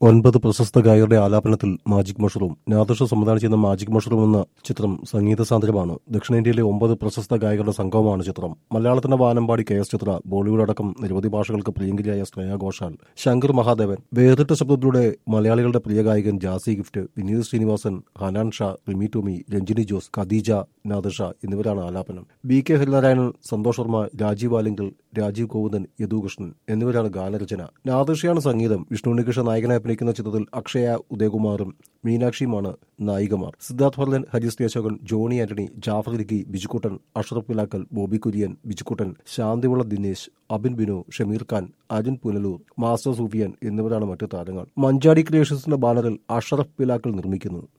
ഒൻപത് പ്രശസ്ത ഗായകരുടെ ആലാപനത്തിൽ മാജിക് മഷ്റൂം നാദർഷ സംവിധാനം ചെയ്യുന്ന മാജിക് മഷ്റൂം എന്ന ചിത്രം സംഗീത സാന്ദ്രമാണ് ദക്ഷിണേന്ത്യയിലെ ഒമ്പത് പ്രശസ്ത ഗായകരുടെ സംഘവുമാണ് ചിത്രം മലയാളത്തിന്റെ വാനമ്പാടി കെ എസ് ചിത്ര ബോളിവുഡ് അടക്കം നിരവധി ഭാഷകൾക്ക് പ്രിയങ്കരിയായ ശ്രേയ ഘോഷാൽ ശങ്കർ മഹാദേവൻ വേറിട്ട ശബ്ദത്തിലൂടെ മലയാളികളുടെ പ്രിയ ഗായകൻ ജാസി ഗിഫ്റ്റ് വിനീത് ശ്രീനിവാസൻ ഹനാൻ ഷാ റിമി ടോമി രഞ്ജിനി ജോസ് ഖദീജ നാദർഷ എന്നിവരാണ് ആലാപനം ബി കെ ഹരിനാരായണൻ സന്തോഷ് ശർമ്മ രാജീവ് ആലിങ്കൽ രാജീവ് ഗോവിന്ദൻ യദുകൃഷ്ണൻ എന്നിവരാണ് ഗാനരചന നാദർഷയാണ് സംഗീതം വിഷ്ണു ഉണ്ണികൃഷ്ണ നായകനായി അഭിനയിക്കുന്ന ചിത്രത്തിൽ അക്ഷയ ഉദയകുമാറും മീനാക്ഷിയുമാണ് നായികമാർ സിദ്ധാർത്ഥ് ഭർലൻ ഹരീസ് ദേശോകൻ ജോണി ആന്റണി ജാഫർ ഇടുക്കി ബിജുക്കുട്ടൻ അഷ്റഫ് പിലാക്കൽ ബോബി കുര്യൻ ബിജുക്കുട്ടൻ ശാന്തിവിള ദിനേശ് അബിൻ ബിനു ഷമീർ ഖാൻ അരുൺ പുനലൂർ മാസ്റ്റർ സൂഫിയൻ എന്നിവരാണ് മറ്റു താരങ്ങൾ മഞ്ചാടി ക്രിയേഷൻസിന്റെ ബാനറിൽ അഷറഫ് പിലാക്കൽ നിർമ്മിക്കുന്നു